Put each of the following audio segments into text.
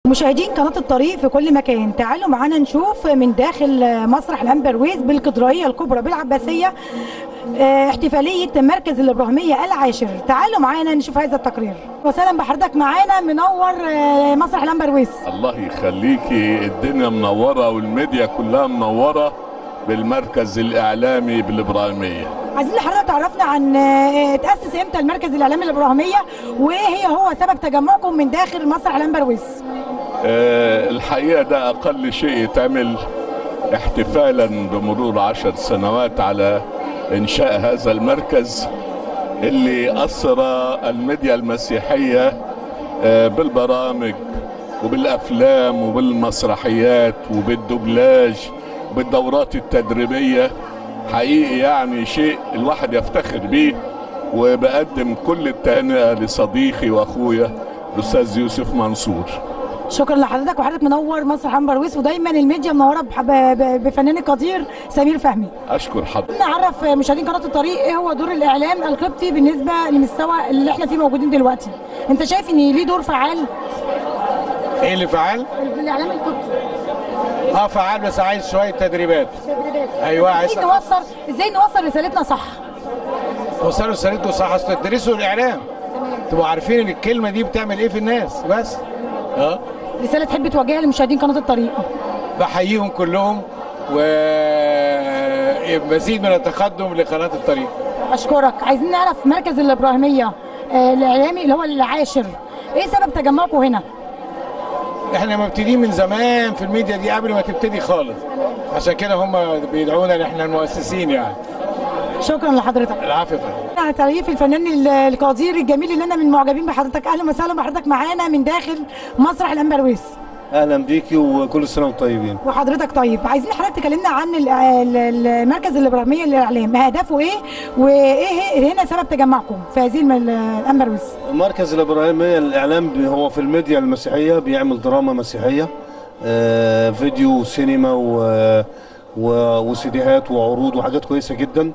مشاهدين قناة الطريق في كل مكان تعالوا معانا نشوف من داخل مسرح الأمبرويز بالكدرائية الكبرى بالعباسية آه، احتفالية مركز الإبراهيمية العاشر تعالوا معانا نشوف هذا التقرير وسهلا بحضرتك معانا منور آه، مسرح الأمبرويز الله يخليكي الدنيا منورة والميديا كلها منورة بالمركز الإعلامي بالإبراهيمية عايزين حضرتك تعرفنا عن آه، تأسس امتى المركز الإعلامي الإبراهيمية وإيه هي هو سبب تجمعكم من داخل مسرح الأمبرويز آه، الحقيقة ده أقل شيء يتعمل احتفالا بمرور عشر سنوات على إنشاء هذا المركز اللي أسرى الميديا المسيحية آه، بالبرامج وبالأفلام وبالمسرحيات وبالدبلاج وبالدورات التدريبية حقيقي يعني شيء الواحد يفتخر بيه وبقدم كل التهنئة لصديقي وأخويا الأستاذ يوسف منصور شكرا لحضرتك وحضرتك منور مسرح أمبرويز ودايما الميديا منورة بح- ب- ب- بفنان القدير سمير فهمي أشكر حضرتك نعرف مشاهدين قناه الطريق ايه هو دور الاعلام القبطي بالنسبه للمستوى اللي احنا فيه موجودين دلوقتي انت شايف ان ليه دور فعال ايه اللي فعال؟ الاعلام القبطي اه فعال بس عايز شويه تدريبات تدريبات ايوه عايز ازاي نوصل ازاي نوصل رسالتنا صح توصلوا رسالته صح اصل تدرسوا الاعلام تبقوا عارفين ان الكلمه دي بتعمل ايه في الناس بس اه رساله تحب توجهها لمشاهدين قناه الطريق بحييهم كلهم ومزيد من التقدم لقناه الطريق اشكرك عايزين نعرف مركز الابراهيميه آه، الاعلامي اللي هو العاشر ايه سبب تجمعكم هنا احنا مبتدئين من زمان في الميديا دي قبل ما تبتدي خالص عشان كده هم بيدعونا ان احنا المؤسسين يعني شكرا لحضرتك العافيه يا فندم. على تعريف الفنان ال- القدير الجميل اللي انا من معجبين بحضرتك اهلا وسهلا بحضرتك معانا من داخل مسرح الامبرويز اهلا بيكي وكل سنه وانتم طيبين وحضرتك طيب عايزين حضرتك تكلمنا عن ال- ال- المركز الابراهيميه للاعلام هدفه ايه وايه هي- هنا سبب تجمعكم في هذه الم- الامبرويز مركز الابراهيميه للاعلام بي- هو في الميديا المسيحيه بيعمل دراما مسيحيه آه، فيديو وسينما و و- وسيديهات وعروض وحاجات كويسه جدا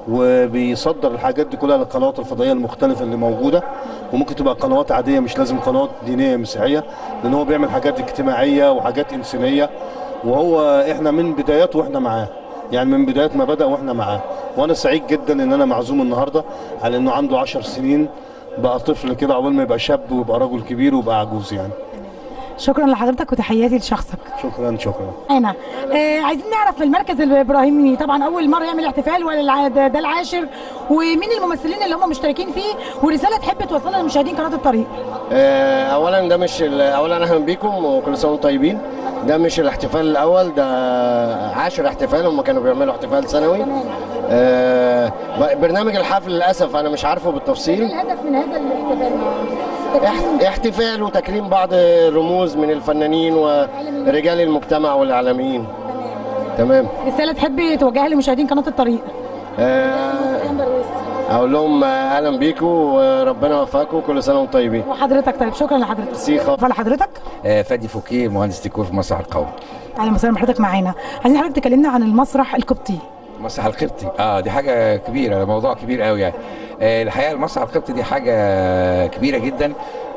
وبيصدر الحاجات دي كلها للقنوات الفضائيه المختلفه اللي موجوده وممكن تبقى قنوات عاديه مش لازم قنوات دينيه مسيحيه لان هو بيعمل حاجات اجتماعيه وحاجات انسانيه وهو احنا من بداياته واحنا معاه يعني من بدايه ما بدا واحنا معاه وانا سعيد جدا ان انا معزوم النهارده على انه عنده عشر سنين بقى طفل كده عقبال ما يبقى شاب ويبقى رجل كبير ويبقى عجوز يعني شكرا لحضرتك وتحياتي لشخصك شكرا شكرا انا آه عايزين نعرف المركز الابراهيمي طبعا اول مره يعمل احتفال ولا الع- ده, ده العاشر ومين الممثلين اللي هم مشتركين فيه ورساله تحب توصلها لمشاهدين قناه الطريق آه، اولا ده مش ال- اولا اهلا بيكم وكل سنه وانتم طيبين ده مش الاحتفال الاول ده عاشر احتفال هم كانوا بيعملوا احتفال سنوي آه، برنامج الحفل للاسف انا مش عارفه بالتفصيل الهدف من هذا الاحتفال اح- احتفال وتكريم بعض الرموز من الفنانين ورجال المجتمع والاعلاميين تمام رساله تحب توجهها لمشاهدين قناه الطريق آه، اقول لهم آه، اهلا بيكم وربنا يوفقكم كل سنه وانتم طيبين وحضرتك طيب شكرا لحضرتك سيخة فلحضرتك آه، فادي فوكيه مهندس ديكور في مسرح القومي اهلا وسهلا بحضرتك معانا عايزين حضرتك تكلمنا عن المسرح القبطي المسرح القبطي اه دي حاجه كبيره ده موضوع كبير قوي يعني آه الحقيقه المسرح القبطي دي حاجه كبيره جدا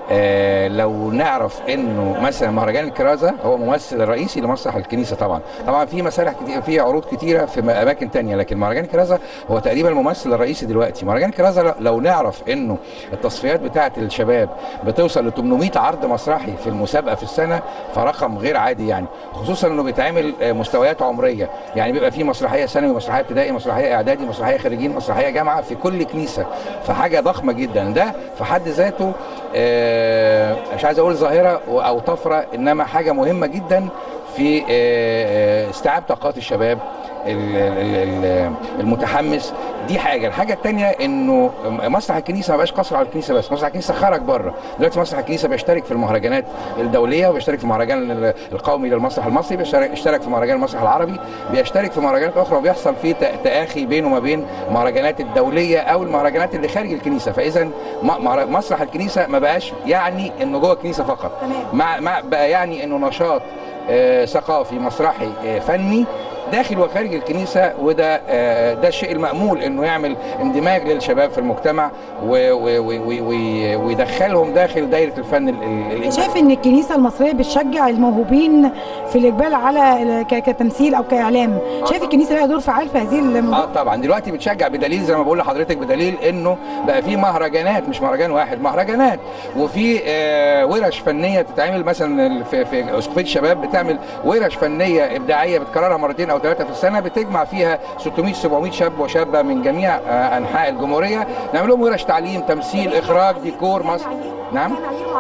آه لو نعرف انه مثلا مهرجان الكرازه هو ممثل الرئيسي لمسرح الكنيسه طبعا طبعا في مسارح كتير في عروض كتيره في م- اماكن تانية لكن مهرجان الكرازه هو تقريبا الممثل الرئيسي دلوقتي مهرجان الكرازه لو- لو نعرف انه التصفيات بتاعه الشباب بتوصل ل 800 عرض مسرحي في المسابقه في السنه فرقم غير عادي يعني خصوصا انه بيتعمل آه، مستويات عمريه يعني بيبقى في مسرحيه ثانوي مسرحيه ابتدائي مسرحيه اعدادي مسرحيه خريجين مسرحيه جامعه في كل كنيسه فحاجه ضخمه جدا ده في حد ذاته آه، مش عايز اقول ظاهره و- او طفره انما حاجه مهمه جدا في آه، آه، استيعاب طاقات الشباب ال- ال- ال- المتحمس دي حاجه الحاجه الثانيه انه مسرح الكنيسه ما بقاش قصر على الكنيسه بس مسرح الكنيسه خرج بره دلوقتي مسرح الكنيسه بيشترك في المهرجانات الدوليه وبيشترك في المهرجان ال- القومي للمسرح المصري بيشترك اشترك في مهرجان المسرح العربي بيشترك في مهرجانات اخرى وبيحصل فيه ت- تآخي بينه وما بين المهرجانات الدوليه او المهرجانات اللي خارج الكنيسه فاذا م- مهر- مسرح الكنيسه ما بقاش يعني انه جوه الكنيسه فقط مع, مع بقى يعني انه نشاط آه، ثقافي مسرحي آه، فني داخل وخارج الكنيسه وده آه، ده الشيء المامول انه يعمل اندماج للشباب في المجتمع و- و- و- و- و- ويدخلهم داخل دايره الفن ال- ال- الإنساني. شايف ان الكنيسه المصريه بتشجع الموهوبين في الاقبال على ك- كتمثيل او كاعلام شايف الكنيسه لها دور فعال في هذه الموضوع اه طبعا دلوقتي بتشجع بدليل زي ما بقول لحضرتك بدليل انه بقى في مهرجانات مش مهرجان واحد مهرجانات وفي آه ورش فنيه تتعمل مثلا في في اسقفيه الشباب بتعمل ورش فنيه ابداعيه بتكررها مرتين او ثلاثه في السنه بتجمع فيها 600 700 شاب وشابه من جميع آه انحاء الجمهوريه نعمل لهم ورش تعليم تمثيل اخراج ديكور مصر نعم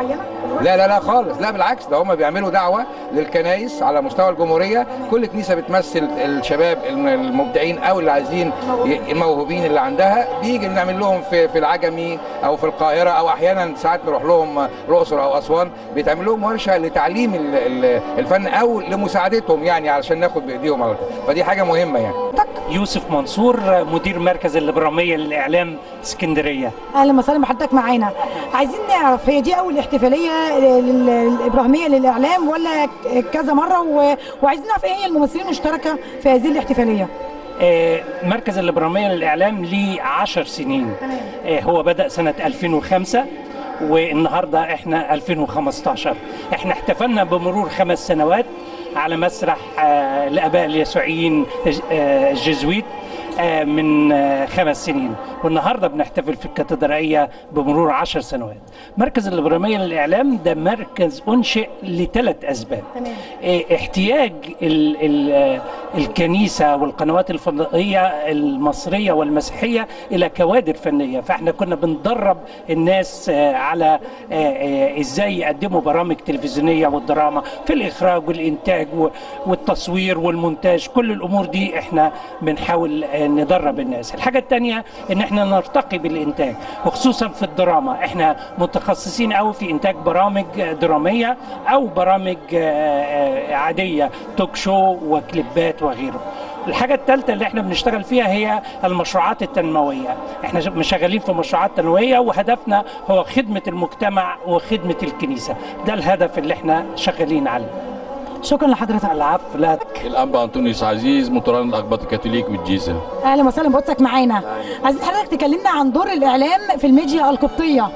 لا لا لا خالص لا بالعكس ده هم بيعملوا دعوه للكنايس على مستوى الجمهوريه كل كنيسه بتمثل الشباب المبدعين او اللي عايزين ي- الموهوبين اللي عندها بيجي نعمل لهم في في العجمي او في القاهره او احيانا ساعات نروح لهم الاقصر او اسوان بيتعمل لهم ورشه لتعليم ال- ال- الفن او لمساعدتهم يعني علشان ناخد بايديهم على طول. فدي حاجه مهمه يعني يوسف منصور مدير مركز الإبرامية للإعلام اسكندرية اهلا وسهلا بحضرتك معانا عايزين نعرف هي دي اول احتفاليه لل- للابراهيميه للاعلام ولا ك- كذا مره و... وعايزين نعرف ايه هي الممثلين المشتركه في هذه الاحتفاليه آه، مركز الإبرامية للإعلام ليه عشر سنين آه، هو بدأ سنة 2005 والنهاردة احنا 2015 احنا احتفلنا بمرور خمس سنوات على مسرح آه، الآباء اليسوعيين آه، الجزويت آه، من آه، خمس سنين والنهارده بنحتفل في الكاتدرائيه بمرور عشر سنوات مركز الابراميه للاعلام ده مركز انشئ لثلاث اسباب تمام. إيه، احتياج ال ال آه، الكنيسه والقنوات الفضائيه المصريه والمسيحيه الى كوادر فنيه فاحنا كنا بندرب الناس آه، على آه، آه، ازاي يقدموا برامج تلفزيونيه والدراما في الاخراج والانتاج و- والتصوير والمونتاج كل الامور دي احنا بنحاول آه، ندرب الناس الحاجه الثانيه ان احنا نرتقي بالانتاج وخصوصا في الدراما احنا متخصصين قوي في انتاج برامج دراميه او برامج آه، آه، عاديه توك شو وكليبات وغيره الحاجة الثالثة اللي احنا بنشتغل فيها هي المشروعات التنموية احنا ش- شغالين في مشروعات تنموية وهدفنا هو خدمة المجتمع وخدمة الكنيسة ده الهدف اللي احنا شغالين عليه شكرا لحضرتك العفو لا الانبا انطونيوس عزيز مطران الاقباط الكاثوليك بالجيزه اهلا وسهلا بحضرتك معانا عايزين حضرتك تكلمنا عن دور الاعلام في الميديا القبطيه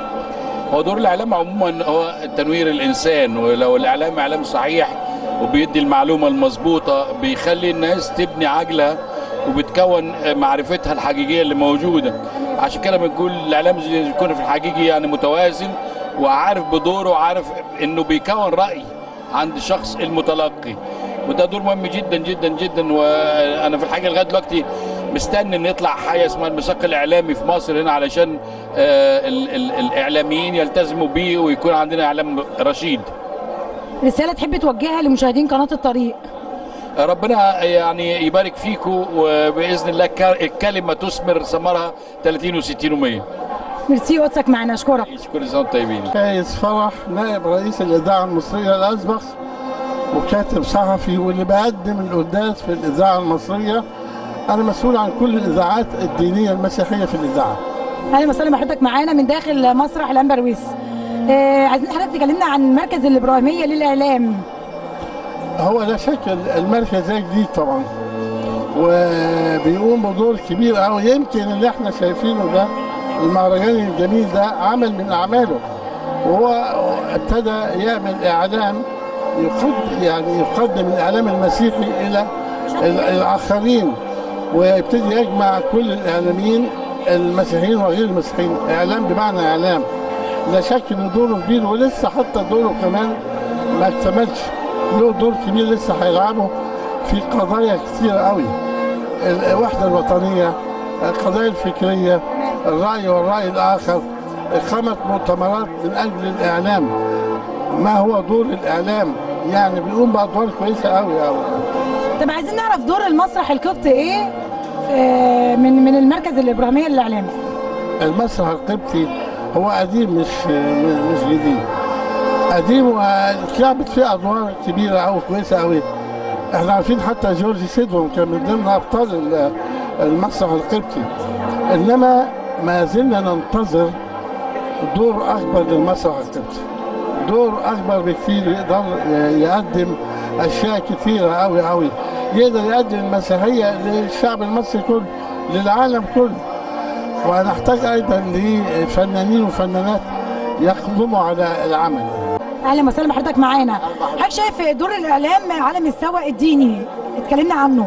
هو دور الاعلام عموما هو تنوير الانسان ولو الاعلام اعلام صحيح وبيدي المعلومه المظبوطه بيخلي الناس تبني عجله وبتكون معرفتها الحقيقيه اللي موجوده عشان كده بنقول الاعلام زي- يكون في الحقيقي يعني متوازن وعارف بدوره وعارف انه بيكون راي عند الشخص المتلقي وده دور مهم جدا جدا جدا وانا في الحقيقه لغايه دلوقتي مستني ان يطلع حاجه اسمها الميثاق الاعلامي في مصر هنا علشان آه، ال- ال- الاعلاميين يلتزموا بيه ويكون عندنا اعلام رشيد رساله تحب توجهها لمشاهدين قناه الطريق ربنا يعني يبارك فيكم وباذن الله الك- الكلمه تثمر ثمرها 30 و60 و100 ميرسي قدسك معانا اشكرك كل سنه وانتم طيبين فايز فرح نائب رئيس الإذاعة المصرية الأسبق وكاتب صحفي واللي بقدم القداس في الإذاعة المصرية أنا مسؤول عن كل الإذاعات الدينية المسيحية في الإذاعة اهلا وسهلا بحضرتك معانا من داخل مسرح الامبرويس آه عايزين حضرتك تكلمنا عن مركز الابراهيميه للاعلام هو لا شك المركز ده جديد طبعا وبيقوم بدور كبير قوي يمكن اللي احنا شايفينه ده المهرجان الجميل ده عمل من اعماله وهو ابتدى يعمل اعلام يقد يعني يقدم الاعلام المسيحي الى ال- الاخرين ويبتدي يجمع كل الاعلاميين المسيحيين وغير المسيحيين اعلام بمعنى اعلام لا شك ان دوره كبير ولسه حتى دوره كمان ما اكتملش له دور كبير لسه هيلعبه في قضايا كتير قوي الوحده الوطنيه القضايا الفكريه الراي والراي الاخر اقامه مؤتمرات من اجل الاعلام ما هو دور الاعلام يعني بيقوم بادوار كويسه قوي قوي طب عايزين نعرف دور المسرح القبطي ايه آه من من المركز الابراهيميه للاعلام المسرح القبطي هو قديم مش مش جديد قديم واتلعبت فيه ادوار كبيره قوي كويسه قوي احنا عارفين حتى جورج سيدهم كان من ضمن ابطال ال- المسرح القبطي انما ما زلنا ننتظر دور اكبر للمسرح القبطي دور اكبر بكثير يقدر يقدم اشياء كثيره قوي قوي يقدر يقدم المسيحيه للشعب المصري كله للعالم كله وهنحتاج ايضا لفنانين وفنانات يقدموا على العمل اهلا وسهلا بحضرتك معانا حضرتك شايف دور الاعلام على مستوى الديني اتكلمنا عنه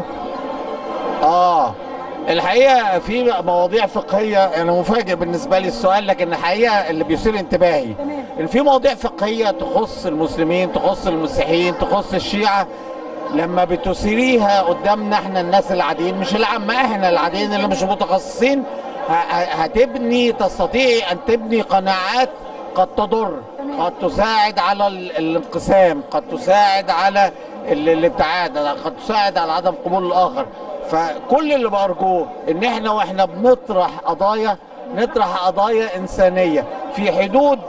اه الحقيقه في مواضيع فقهيه انا مفاجئ بالنسبه لي السؤال لكن الحقيقه اللي بيثير انتباهي ان في مواضيع فقهيه تخص المسلمين تخص المسيحيين تخص الشيعه لما بتثيريها قدامنا احنا الناس العاديين مش العامه احنا العاديين اللي مش متخصصين ه- ه- هتبني تستطيعي ان تبني قناعات قد تضر قد تساعد على ال- الانقسام قد تساعد على ال- الابتعاد قد تساعد على عدم قبول الاخر فكل اللي بارجوه ان احنا واحنا بنطرح قضايا نطرح قضايا انسانيه في حدود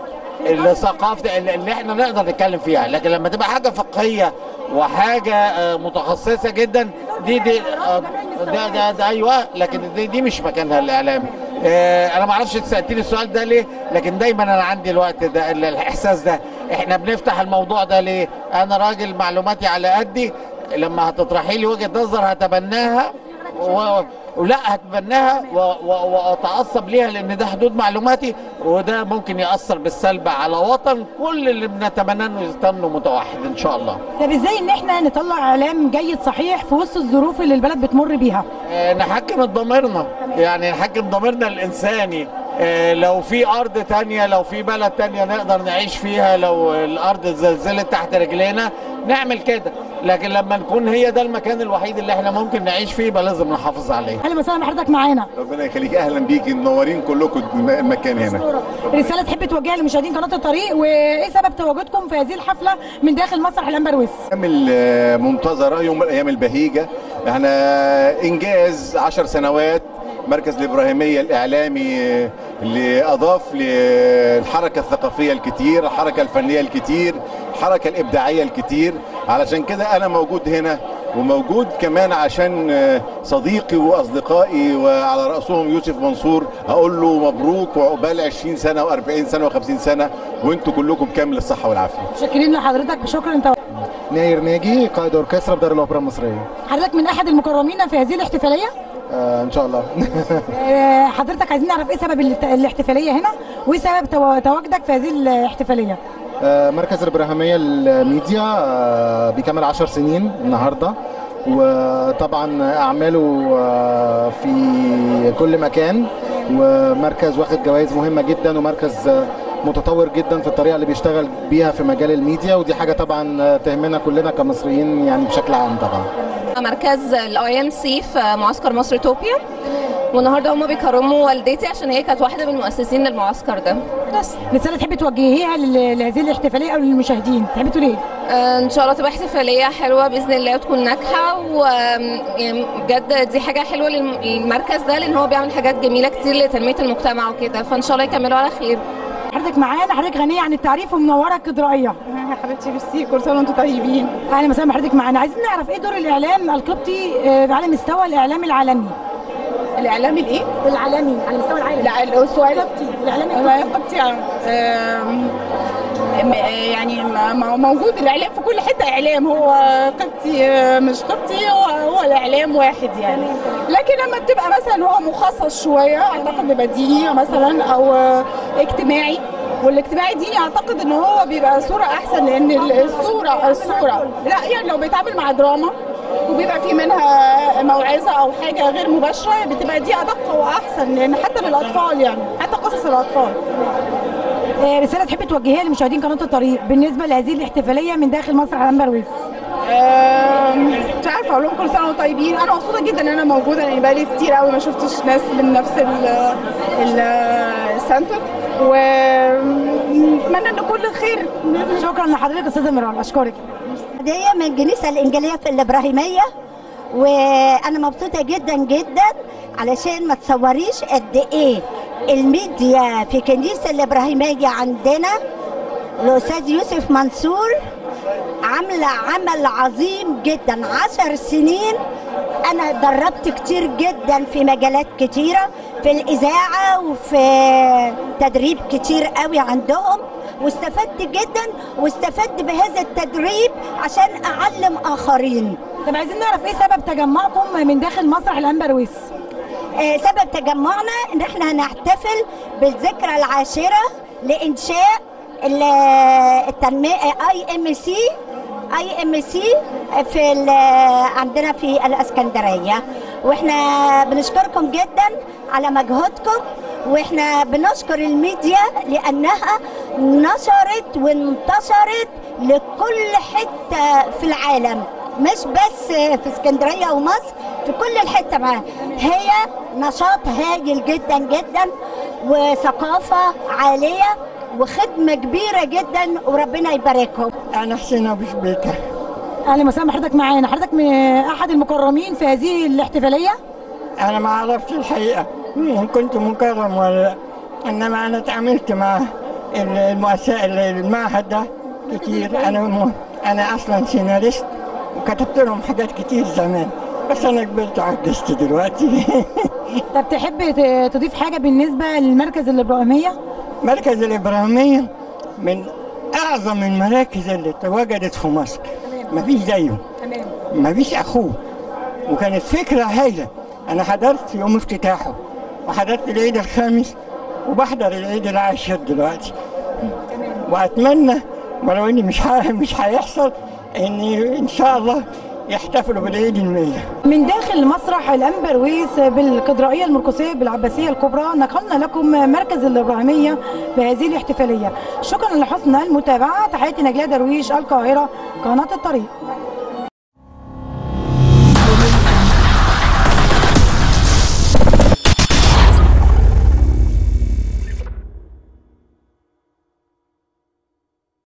الثقافه اللي اللي احنا نقدر نتكلم فيها لكن لما تبقى حاجه فقهيه وحاجه آه، متخصصه جدا دي دي آه، ده ده, ده ايوه لكن دي, دي مش مكانها الاعلام آه، انا ما اعرفش انت سالتني السؤال ده ليه لكن دايما انا عندي الوقت ده ال- الاحساس ده احنا بنفتح الموضوع ده ليه انا راجل معلوماتي على قدي لما هتطرحي لي وجهه نظر هتبناها و... ولا هتبناها و... و... واتعصب ليها لان ده حدود معلوماتي وده ممكن ياثر بالسلب على وطن كل اللي بنتمنى انه يستنوا متوحد ان شاء الله طب ازاي ان احنا نطلع اعلام جيد صحيح في وسط الظروف اللي البلد بتمر بيها آه، نحكم ضميرنا يعني نحكم ضميرنا الإنساني آه، لو في أرض تانية لو في بلد تانية نقدر نعيش فيها لو الأرض زلزلت تحت رجلينا نعمل كده لكن لما نكون هي ده المكان الوحيد اللي احنا ممكن نعيش فيه يبقى لازم نحافظ عليه اهلا وسهلا بحضرتك معانا ربنا يخليك اهلا بيكي منورين كلكم الم- المكان هنا رساله تحب توجهها لمشاهدين قناه الطريق وايه سبب تواجدكم في هذه الحفله من داخل مسرح الامبرويس الايام المنتظره يوم من الايام البهيجه احنا انجاز عشر سنوات مركز الابراهيميه الاعلامي آه، اللي اضاف للحركه الثقافيه الكتير الحركه الفنيه الكتير الحركه الابداعيه الكتير علشان كده انا موجود هنا وموجود كمان عشان آه، صديقي واصدقائي وعلى راسهم يوسف منصور اقول له مبروك وعقبال 20 سنه و40 سنه و50 سنه وانتم كلكم بكامل الصحه والعافيه شاكرين لحضرتك شكرا انت ناير ناجي قائد اوركسترا بدار الاوبرا المصريه حضرتك من احد المكرمين في هذه الاحتفاليه آه ان شاء الله آه، حضرتك عايزين نعرف ايه سبب الاحت- الاحتفاليه هنا وايه سبب تو- تواجدك في هذه الاحتفاليه آه مركز الابراهيميه الميديا آه بيكمل 10 سنين النهارده وطبعا اعماله آه في كل مكان ومركز واخد جوائز مهمه جدا ومركز آه، متطور جدا في الطريقه اللي بيشتغل بيها في مجال الميديا ودي حاجه طبعا آه، تهمنا كلنا كمصريين يعني بشكل عام طبعا مركز الاي ام سي في معسكر مصر توبيا والنهارده هم بيكرموا والدتي عشان هي كانت واحده من المؤسسين للمعسكر ده بس رساله تحب توجهيها لل- لهذه الاحتفاليه او للمشاهدين تحب تقول ايه آه، ان شاء الله تبقى احتفاليه حلوه باذن الله وتكون ناجحه وبجد دي حاجه حلوه للم- للمركز ده لان هو بيعمل حاجات جميله كتير لتنميه المجتمع وكده فان شاء الله يكملوا على خير حضرتك معانا حضرتك غنيه عن التعريف ومنوره الكدرائيه يا حبيبتي ميرسي كل سنه وانتم طيبين اهلا وسهلا بحضرتك معانا عايزين نعرف ايه دور الاعلام القبطي آه، على مستوى الاعلام العالمي الاعلام الايه العالمي على مستوى العالم لا السؤال الاعلام القبطي آم، م- يعني م- م- موجود الاعلام في كل حته اعلام هو قبطي آه، مش قبطي هو هو الاعلام واحد يعني لكن لما بتبقى مثلا هو مخصص شويه اعتقد بيبقى ديني مثلا او آه، اجتماعي والاجتماعي دي اعتقد ان هو بيبقى صوره احسن لان الصوره الصوره لا يعني لو بيتعامل مع دراما وبيبقى في منها موعظه او حاجه غير مباشره بتبقى دي ادق واحسن لان حتى للاطفال يعني حتى قصص الاطفال آه، رساله تحب توجهيها لمشاهدين قناه الطريق بالنسبه لهذه الاحتفاليه من داخل مسرح الامبرويس آم، مش عارفه اقول لهم كل سنه وانتم طيبين انا مبسوطه جدا ان انا موجوده لان بقالي كتير قوي ما شفتش ناس من نفس ال ال السنتر واتمنى ان كل خير شكرا لحضرتك استاذه ميرال اشكرك هدية من الكنيسة الإنجيلية في الإبراهيمية وأنا مبسوطة جدا جدا علشان ما تصوريش قد إيه الميديا في كنيسة الإبراهيمية عندنا الأستاذ يوسف منصور عاملة عمل عظيم جدا عشر سنين أنا دربت كتير جدا في مجالات كتيرة في الإذاعة وفي تدريب كتير قوي عندهم واستفدت جدا واستفدت بهذا التدريب عشان أعلم آخرين طب عايزين نعرف ايه سبب تجمعكم من داخل مسرح الانبرويس آه، سبب تجمعنا ان احنا هنحتفل بالذكرى العاشرة لانشاء ال- التنمية اي ام سي اي ام سي في ال- عندنا في الاسكندرية واحنا بنشكركم جدا على مجهودكم واحنا بنشكر الميديا لانها نشرت وانتشرت لكل حتة في العالم مش بس في اسكندريه ومصر في كل الحته معاها هي نشاط هايل جدا جدا وثقافه عاليه وخدمه كبيره جدا وربنا يباركهم انا حسين ابو شبيكه اهلا وسهلا حضرتك معانا حضرتك من احد المكرمين في هذه الاحتفاليه انا ما اعرفش الحقيقه ان كنت مكرم ولا لا انما انا اتعاملت مع المؤسسه المعهد ده كتير انا م... انا اصلا سيناريست وكتبت لهم حاجات كتير زمان بس انا كبرت وعجزت دلوقتي طب تحب ت- تضيف حاجه بالنسبه للمركز الابراهيميه مركز الابراهيميه من اعظم المراكز اللي تواجدت في مصر مفيش زيه تمام مفيش اخوه وكانت فكره هايله انا حضرت يوم افتتاحه وحضرت العيد الخامس وبحضر العيد العاشر دلوقتي واتمنى ولو اني مش ها مش هيحصل ان ان شاء الله يحتفلوا بالعيد المية من داخل مسرح الانبرويس بالكدرائيه المرقسيه بالعباسيه الكبرى نقلنا لكم مركز الابراهيميه بهذه الاحتفاليه شكرا لحسن المتابعه تحياتي نجلاء درويش القاهره قناه الطريق